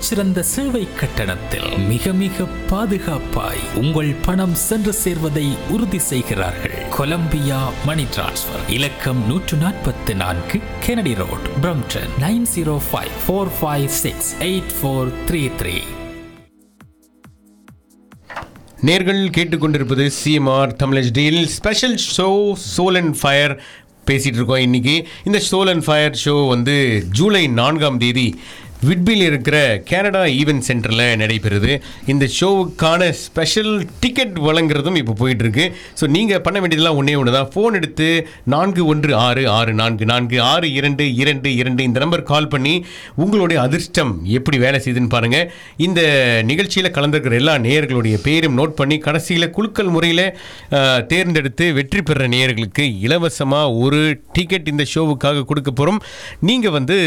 மிகச்சிறந்த சேவை கட்டணத்தில் மிக மிக பாதுகாப்பாய் உங்கள் பணம் சென்று சேர்வதை உறுதி செய்கிறார்கள் கொலம்பியா மணி டிரான்ஸ்ஃபர் இலக்கம் நூற்று நாற்பத்தி நான்கு Kennedy road Brampton nine zero five four five six eight four three three நேர்கள் கேட்டுக்கொண்டிருப்பது CMR Tamil deal special show soul and fire பேசிகிட்டு இருக்கோம் இன்றைக்கி இந்த சோல் அண்ட் ஃபயர் ஷோ வந்து ஜூலை நான்காம் தேதி விட்பில் இருக்கிற கனடா ஈவென்ட் சென்டரில் நடைபெறுது இந்த ஷோவுக்கான ஸ்பெஷல் டிக்கெட் வழங்குறதும் இப்போ போயிட்டுருக்கு ஸோ நீங்கள் பண்ண வேண்டியதெல்லாம் ஒன்றே ஒன்று தான் ஃபோன் எடுத்து நான்கு ஒன்று ஆறு ஆறு நான்கு நான்கு ஆறு இரண்டு இரண்டு இரண்டு இந்த நம்பர் கால் பண்ணி உங்களுடைய அதிர்ஷ்டம் எப்படி வேலை செய்யுதுன்னு பாருங்கள் இந்த நிகழ்ச்சியில் கலந்துருக்கிற எல்லா நேயர்களுடைய பேரும் நோட் பண்ணி கடைசியில் குலுக்கல் முறையில் தேர்ந்தெடுத்து வெற்றி பெற நேயர்களுக்கு இலவசமாக ஒரு டிக்கெட் இந்த ஷோவுக்காக கொடுக்க போகிறோம் நீங்கள் வந்து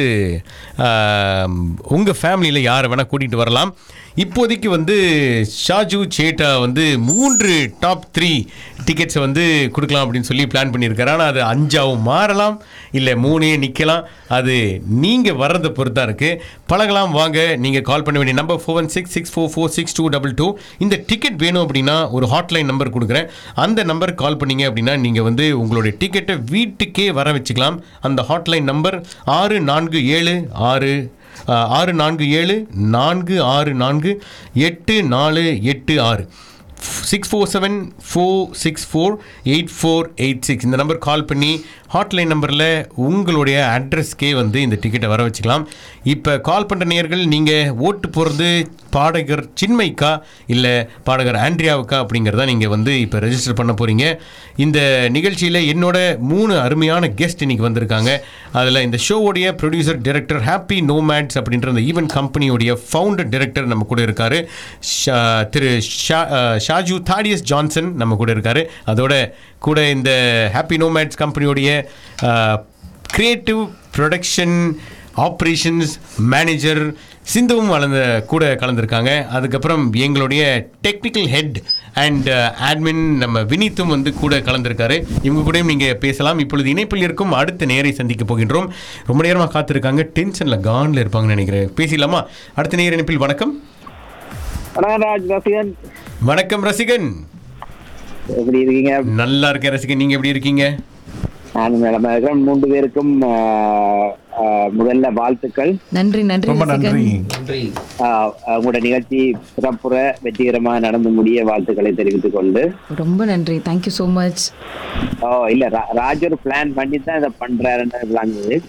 உங்கள் ஃபேமிலியில் யாரை வேணால் கூட்டிகிட்டு வரலாம் இப்போதைக்கு வந்து ஷாஜு சேட்டா வந்து மூன்று டாப் த்ரீ டிக்கெட்ஸை வந்து கொடுக்கலாம் அப்படின்னு சொல்லி பிளான் பண்ணியிருக்காரு ஆனால் அது அஞ்சாவும் மாறலாம் இல்லை மூணே நிற்கலாம் அது நீங்கள் வர்றதை பொறுத்தா இருக்குது பழகலாம் வாங்க நீங்கள் கால் பண்ண வேண்டிய number four one six six four four six two double two இந்த டிக்கெட் வேணும் அப்படின்னா ஒரு ஹாட்லைன் நம்பர் கொடுக்குறேன் அந்த நம்பர் கால் பண்ணீங்க அப்படின்னா நீங்கள் வந்து உங்களுடைய டிக்கெட்டை வீட்டுக்கே வர வச்சுக்கலாம் அந்த ஹாட்லைன் நம்பர் ஆறு நான்கு ஏழு ஆறு ஆஹ், ஆறு நான்கு ஏழு நான்கு ஆறு நான்கு எட்டு நாலு எட்டு ஆறு six four seven four six four eight four eight six இந்த நம்பர் கால் பண்ணி ஹாட்லைன் நம்பரில் உங்களுடைய அட்ரஸ்க்கே வந்து இந்த டிக்கெட்டை வர வச்சுக்கலாம் இப்போ கால் பண்ணுற நேயர்கள் நீங்கள் ஓட்டு போகிறது பாடகர் சின்மைக்கா இல்லை பாடகர் ஆண்ட்ரியாவுக்கா அப்படிங்கிறத நீங்கள் வந்து இப்போ ரெஜிஸ்டர் பண்ண போகிறீங்க இந்த நிகழ்ச்சியில் என்னோட மூணு அருமையான கெஸ்ட் இன்னைக்கு வந்திருக்காங்க அதில் இந்த ஷோவுடைய ப்ரொடியூசர் டைரக்டர் ஹாப்பி நோமேட்ஸ் அப்படின்ற அந்த ஈவென்ட் கம்பெனியோடைய ஃபவுண்டர் டைரக்டர் நம்ம கூட இருக்காரு ஷா- திரு ஷா அஹ், ஷாஜு தாடியஸ் ஜான்சன் நம்ம கூட இருக்காரு அதோட கூட இந்த ஹாப்பி நோமேட்ஸ் கம்பெனியோடைய கிரியேட்டிவ் ப்ரொடக்ஷன் ஆப்ரேஷன்ஸ் மேனேஜர் சிந்துவும் கலந்த கூட கலந்துருக்காங்க அதுக்கப்புறம் எங்களுடைய டெக்னிக்கல் ஹெட் அண்ட் admin நம்ம வினீத்தும் வந்து கூட கலந்துருக்காரு இவங்க கூடயும் நீங்கள் பேசலாம் இப்பொழுது இணைப்பில் இருக்கும் அடுத்த நேரை சந்திக்க போகின்றோம் ரொம்ப நேரமாக காத்திருக்காங்க டென்ஷனில் கான்ல இருப்பாங்கன்னு நினைக்கிறேன் பேசிடலாமா அடுத்த நேர இணைப்பில் வணக்கம் வணக்கம் ராஜ் ரசிகன் வணக்கம் ரசிகன் எப்படி இருக்கீங்க நல்லா இருக்கேன் ரசிகன் நீங்கள் எப்படி இருக்கீங்க நான் நிலமா இருக்கிறேன் மூன்று பேருக்கும் ஆஹ், ஆஹ், முதல்ல வாழ்த்துக்கள் நன்றி நன்றி ரொம்ப ரசிகன். நன்றி ஆஹ், உங்களோட நிகழ்ச்சி சிறப்புற வெற்றிகரமா நடந்து முடிய வாழ்த்துக்களை தெரிவித்துக் கொண்டு ரொம்ப நன்றி தேங்க்யூ ஸோ மச் ஓ இல்ல ரா- ராஜ் ஒரு பிளான் பண்ணி தான் இதை பண்றாருன்னு விளங்குது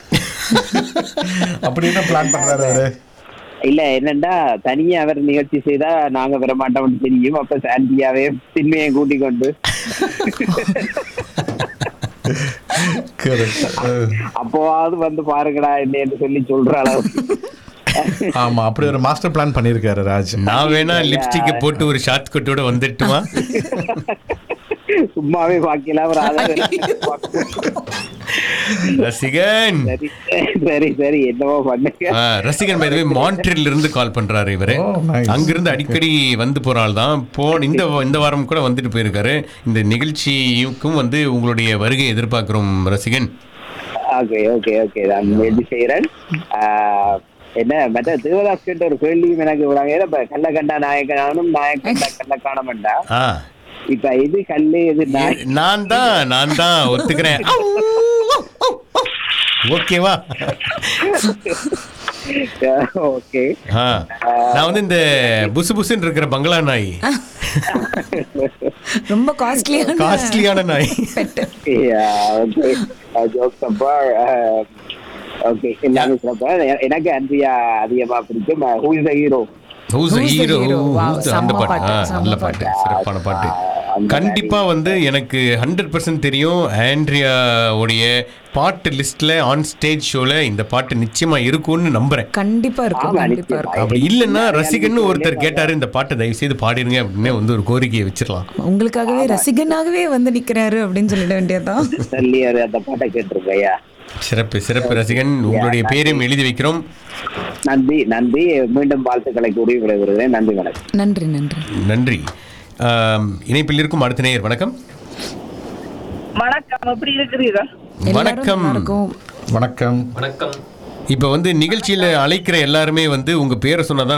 அப்படி என்ன பிளான் பண்றாரு அவரு இல்ல என்னன்னா தனியா அவர் நிகழ்ச்சி செய்தா நாங்க வர மாட்டோம்னு தெரியும் அப்ப சாண்டியாவே திண்மையை கூட்டிக் கொண்டு Correct. அஹ், அப்போவாவது வந்து பாருங்கடா என்னன்னு சொல்லி சொல்ற அளவுக்கு ஆமா அப்படி ஒரு மாஸ்டர் பிளான் பண்ணிருக்காரு ராஜ் நான் வேணா லிப்ஸ்டிக்கை போட்டு ஒரு ஷார்ட் கட்டோட வந்துட்டுமா சும்மாவே பாக்கலாம் ஒரு ஆதரவு ரசிகன் சரி சரி சரி என்னவோ பண்ணுங்க ஆ, ரசிகன் பை மான்ட்ரில் இருந்து கால் பண்றாரு இவரு Oh, nice. அங்கிருந்து அடிக்கடி வந்து போற ஆள் தான் போன இந்த இந்த வாரம் கூட வந்துட்டு போயிருக்காரு இந்த நிகழ்ச்சிக்கும் வந்து உங்களுடைய வருகை எதிர்பார்க்கிறோம் ரசிகன் ஓகே ஓகே ஓகே நான் முயற்சி செய்கிறேன் ஆஹ், என்ன மற்ற தேவதாஸ் கிட்ட ஒரு கேள்வியும் எனக்கு விடாங்க ஏன்னா இப்ப கள்ள கண்டா நாயக்கனானும் நாயக்கண்டா கள்ள காண மாட்டா ஆ இப்ப எது கல்லு எது நாய் நான் தான் நான் தான் ஒத்துக்கிறேன் ஓகேவா ஓகே ஆ நான் வந்து இந்த புசு புசுன்னு இருக்கிற பங்களா நாய் ரொம்ப காஸ்ட்லியான காஸ்ட்லியான நாய் ஓகே ஜோக்ஸ் அப்பா ஓகே எல்லாமே சிறப்பா எ- எனக்கு அன்றியா அதிகமா பிடிக்கும் who is the hero Who's the Who's the hero? hero? Wow, Who's the- அந்த செம்ம பாட்டு பாட்டு, ஆ, செம்ம நல்ல பாட்டு சிறப்பான பாட்டு கண்டிப்பா வந்து எனக்கு ஹண்ட்ரட் பர்சன்ட் தெரியும் ஆண்ட்ரியா உடைய பாட்டு லிஸ்ட்ல ஆன் ஸ்டேஜ் ஷோல இந்த பாட்டு நிச்சயமா இருக்கும்னு நம்புறேன் கண்டிப்பா இருக்கும் ஆமா, கண்டிப்பா நிச்சயமா. இருக்கும் அப்படி இல்லைன்னா ரசிகன்னு ஒருத்தர் கேட்டாரு இந்த பாட்டை தயவு செய்து பாடிருங்க அப்படின்னு வந்து ஒரு கோரிக்கையை வச்சிடலாம் உங்களுக்காகவே ரசிகனாகவே வந்து நிக்கிறாரு அப்படின்னு சொல்லிட வேண்டியதுதான் சொல்லி ஒரு அந்த பாட்டை கேட்டிருக்கையா சிறப்பு சிறப்பு ரசிகன் உங்களுடைய பேரையும் எழுதி வைக்கிறோம் நன்றி நன்றி மீண்டும் வாழ்த்துக்களை கூறி விடைபெறுகிறேன் நன்றி வணக்கம் நன்றி நன்றி நன்றி ஆம், இணைப்பில் இருக்கும் அடுத்த நேயர் வணக்கம் வணக்கம் எப்படி இருக்கிறீர்கள் எல்லாரும் வணக்கம் நல்லா இருக்கும் வணக்கம் இப்போ வந்து நிகழ்ச்சியில் அழைக்கிற எல்லாருமே வந்து உங்க பேரை சொன்னாதான்